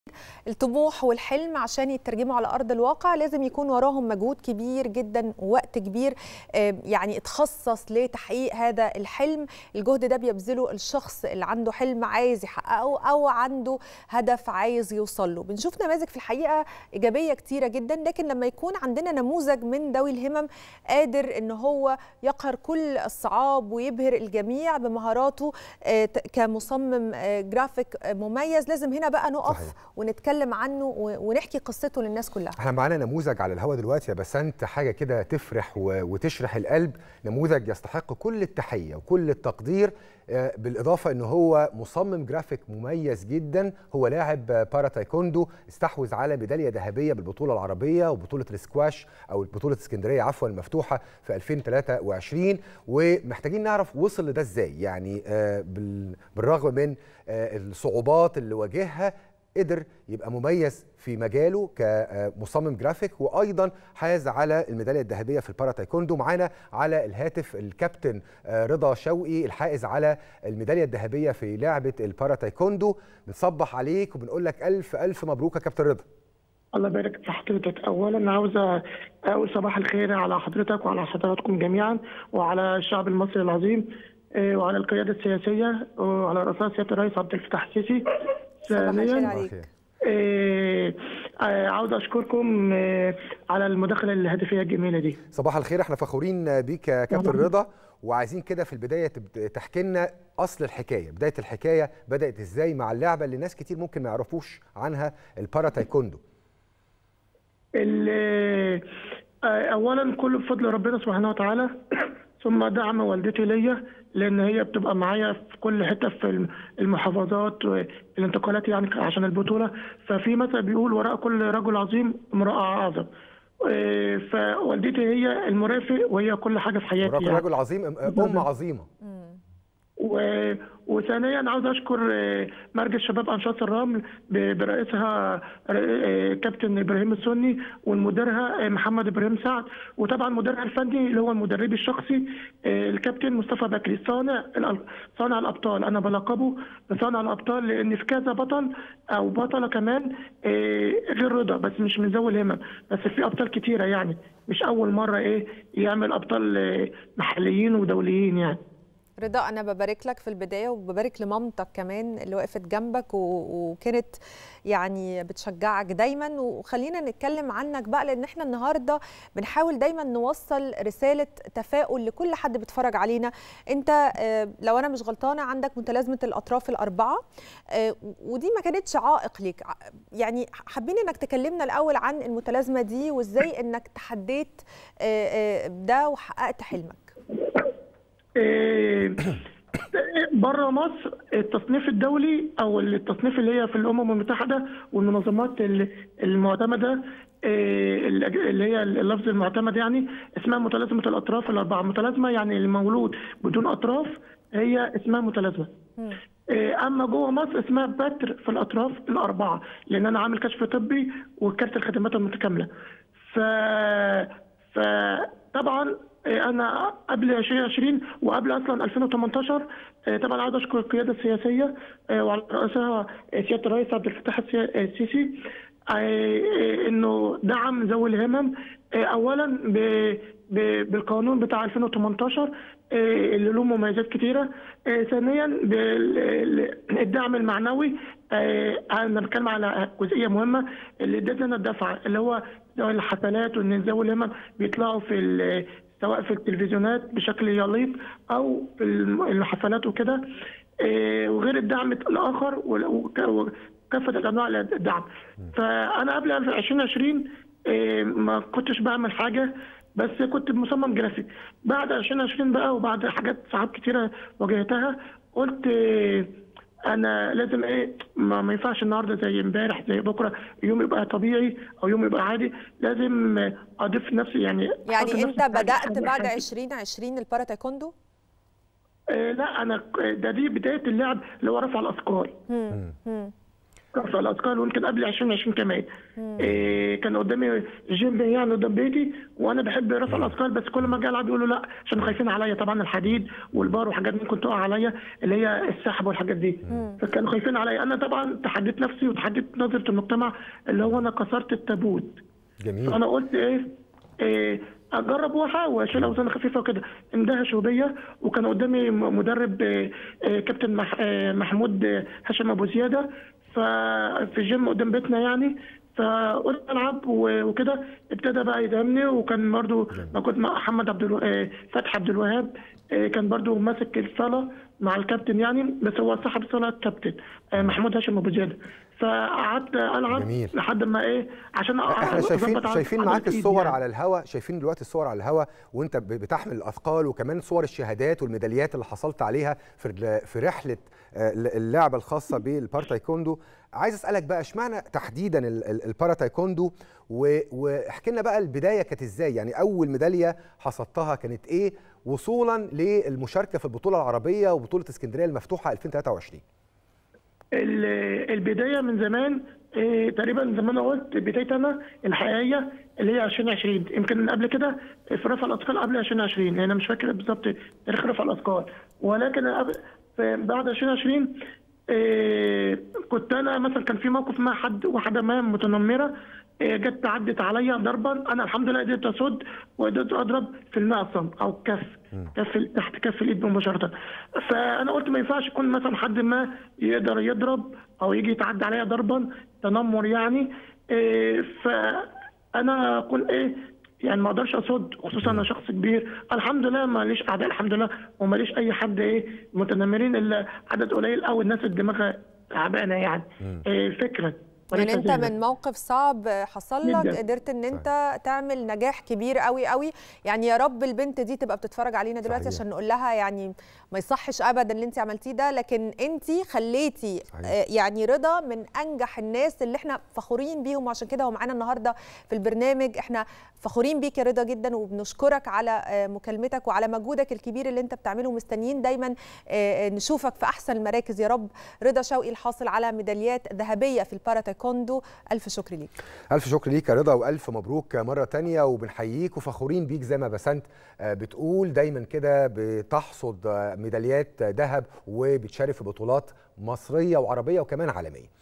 الطموح والحلم عشان يترجموا على ارض الواقع لازم يكون وراهم مجهود كبير جدا ووقت كبير يعني اتخصص لتحقيق هذا الحلم الجهد ده بيبذله الشخص اللي عنده حلم عايز يحققه او عنده هدف عايز يوصل له بنشوف نماذج في الحقيقه ايجابيه كتيره جدا لكن لما يكون عندنا نموذج من ذوي الهمم قادر ان هو يقهر كل الصعاب ويبهر الجميع بمهاراته كمصمم جرافيك مميز لازم هنا بقى نقف صحيح. ونتكلم عنه ونحكي قصته للناس كلها احنا معانا نموذج على الهواء دلوقتي يا بسنت حاجه كده تفرح وتشرح القلب نموذج يستحق كل التحيه وكل التقدير بالاضافه ان هو مصمم جرافيك مميز جدا هو لاعب بارا تايكوندو استحوذ على ميداليه ذهبيه بالبطوله العربيه وبطوله السكواش او بطوله اسكندريه عفوا المفتوحه في 2023 ومحتاجين نعرف وصل لده ازاي يعني بالرغم من الصعوبات اللي واجهها قدر يبقى مميز في مجاله كمصمم جرافيك وايضا حاز على الميداليه الذهبيه في البارا تايكوندو معانا على الهاتف الكابتن رضا شوقي الحائز على الميداليه الذهبيه في لعبه البارا تايكوندو بنصبح عليك وبنقول لك الف الف مبروك يا كابتن رضا الله يبارك في حضرتك اولا عاوزه اقول صباح الخير على حضرتك وعلى حضراتكم جميعا وعلى الشعب المصري العظيم وعلى القياده السياسيه وعلى رئاسه سياده الرئيس عبد الفتاح السيسي ثانيا آه عاوز اشكركم آه على المداخله الهدفيه الجميله دي صباح الخير احنا فخورين بيك يا كابتن رضا وعايزين كده في البدايه تحكي لنا اصل الحكايه بدايه الحكايه بدات ازاي مع اللعبه اللي ناس كتير ممكن ما يعرفوش عنها البارا تايكوندو آه اولا كله بفضل ربنا سبحانه وتعالى ثم دعم والدتي ليا لان هي بتبقى معايا في كل حته في المحافظات والانتقالات يعني عشان البطوله ففي مثل بيقول وراء كل رجل عظيم امراه اعظم فوالدتي هي المرافق وهي كل حاجه في حياتي وراء كل رجل عظيم ام عظيمه و... وثانيا عاوز اشكر مركز شباب انشاط الرمل برئيسها كابتن ابراهيم السني والمديرها محمد ابراهيم سعد وطبعا مديرها الفني اللي هو المدرب الشخصي الكابتن مصطفى بكري صانع صانع الابطال انا بلقبه صانع الابطال لان في كذا بطل او بطله كمان غير رضا بس مش من ذوي الهمم بس في ابطال كتيره يعني مش اول مره ايه يعمل ابطال محليين ودوليين يعني رضا انا ببارك لك في البدايه وببارك لمامتك كمان اللي وقفت جنبك وكانت يعني بتشجعك دايما وخلينا نتكلم عنك بقى لان احنا النهارده بنحاول دايما نوصل رساله تفاؤل لكل حد بيتفرج علينا انت لو انا مش غلطانه عندك متلازمه الاطراف الاربعه ودي ما كانتش عائق ليك يعني حابين انك تكلمنا الاول عن المتلازمه دي وازاي انك تحديت ده وحققت حلمك بره مصر التصنيف الدولي او التصنيف اللي هي في الامم المتحده والمنظمات المعتمده اللي هي اللفظ المعتمد يعني اسمها متلازمه الاطراف الاربعه متلازمه يعني المولود بدون اطراف هي اسمها متلازمه اما جوه مصر اسمها بتر في الاطراف الاربعه لان انا عامل كشف طبي وكارت الخدمات المتكامله ف فطبعا انا قبل 2020 وقبل اصلا 2018 طبعا عايز اشكر القياده السياسيه وعلى راسها سياده الرئيس عبد الفتاح السيسي انه دعم ذوي الهمم اولا بالقانون بتاع 2018 اللي له مميزات كتيره ثانيا بالدعم المعنوي انا بتكلم على جزئيه مهمه اللي ادت لنا الدفعه اللي هو الحفلات وان ذوي الهمم بيطلعوا في سواء في التلفزيونات بشكل يليق او في الحفلات وكده وغير الدعم الاخر وكافه انواع الدعم فانا قبل 2020 ما كنتش بعمل حاجه بس كنت مصمم جرافيك بعد 2020 بقى وبعد حاجات صعاب كتيره واجهتها قلت انا لازم ايه ما, ما ينفعش النهارده زي امبارح زي بكره يوم يبقى طبيعي او يوم يبقى عادي لازم اضيف نفسي يعني يعني انت بدات بعد 2020 البارا تايكوندو آه لا انا ده دي بدايه اللعب اللي هو رفع الاثقال رفع الاثقال ويمكن قبل 2020 كمان إيه كان قدامي جيم يعني قدام بيتي وانا بحب رفع الاثقال بس كل ما اجي العب يقولوا لا عشان خايفين عليا طبعا الحديد والبار وحاجات ممكن تقع عليا اللي هي السحب والحاجات دي فكانوا خايفين عليا انا طبعا تحديت نفسي وتحديت نظره المجتمع اللي هو انا كسرت التابوت جميل انا قلت ايه, إيه اجرب واحاول اشيل اوزان خفيفه وكده اندهشوا بيا وكان قدامي م- مدرب إيه إيه كابتن مح إيه محمود إيه هشام ابو زياده ففي الجيم قدام بيتنا يعني فقلت العب و- وكده ابتدى بقى يدعمني وكان برضو ما كنت مع محمد عبد الو... إيه فتحي عبد الوهاب إيه كان برضو ماسك الصاله مع الكابتن يعني بس هو صاحب الصاله الكابتن إيه محمود هاشم ابو زياده فقعدت العب جميل. لحد ما ايه عشان احنا أظبط شايفين عضلة شايفين إيدي معاك الصور يعني. على الهوا شايفين دلوقتي الصور على الهوا وانت ب- بتحمل الاثقال وكمان صور الشهادات والميداليات اللي حصلت عليها في ال- في رحله آه، اللعبه الخاصه بالبارا تايكوندو عايز اسالك بقى اشمعنى تحديدا ال- ال- البارا تايكوندو و- واحكي لنا بقى البدايه كانت ازاي يعني اول ميداليه حصدتها كانت ايه وصولا للمشاركه في البطوله العربيه وبطوله اسكندريه المفتوحه 2023 ال- البدايه من زمان إيه، تقريبا زي ما انا قلت بدايه انا الحقيقيه اللي هي 2020 يمكن قبل كده في رفع الاثقال قبل 2020 يعني انا مش فاكر بالظبط تاريخ رفع الاثقال ولكن قبل- في- بعد 2020 إيه، كنت انا مثلا كان في موقف مع حد واحده ما متنمره إيه، جت عدت عليا ضربا انا الحمد لله قدرت اصد وقدرت اضرب في المعصم او الكف كف ال- تحت كف الايد مباشره فانا قلت ما ينفعش يكون مثلا حد ما يقدر يضرب او يجي يتعدى عليا ضربا تنمر يعني إيه، فانا اكون ايه يعني ما اقدرش اصد خصوصا انا شخص كبير الحمد لله ماليش اعداء الحمد لله وماليش اي حد ايه متنمرين الا عدد قليل قوي الناس اللي دماغها تعبانه يعني إيه فكره يعني انت ذهنا. من موقف صعب حصل لك جداً. قدرت ان انت تعمل نجاح كبير قوي قوي يعني يا رب البنت دي تبقى بتتفرج علينا دلوقتي صحيح. عشان نقول لها يعني ما يصحش ابدا اللي انت عملتيه ده لكن انت خليتي صحيح. آه، يعني رضا من انجح الناس اللي احنا فخورين بيهم وعشان كده هو معانا النهارده في البرنامج احنا فخورين بيك يا رضا جدا وبنشكرك على آه، مكالمتك وعلى مجهودك الكبير اللي انت بتعمله ومستنيين دايما آه، نشوفك في احسن المراكز يا رب رضا شوقي الحاصل على ميداليات ذهبيه في البارا تايكوندو الف شكر ليك ألف شكر ليك يا رضا وألف مبروك مرة تانية وبنحييك وفخورين بيك زي ما بسنت آه، بتقول دايما كده بتحصد آه، ميداليات ذهب وبتشارك في بطولات مصرية وعربية وكمان عالمية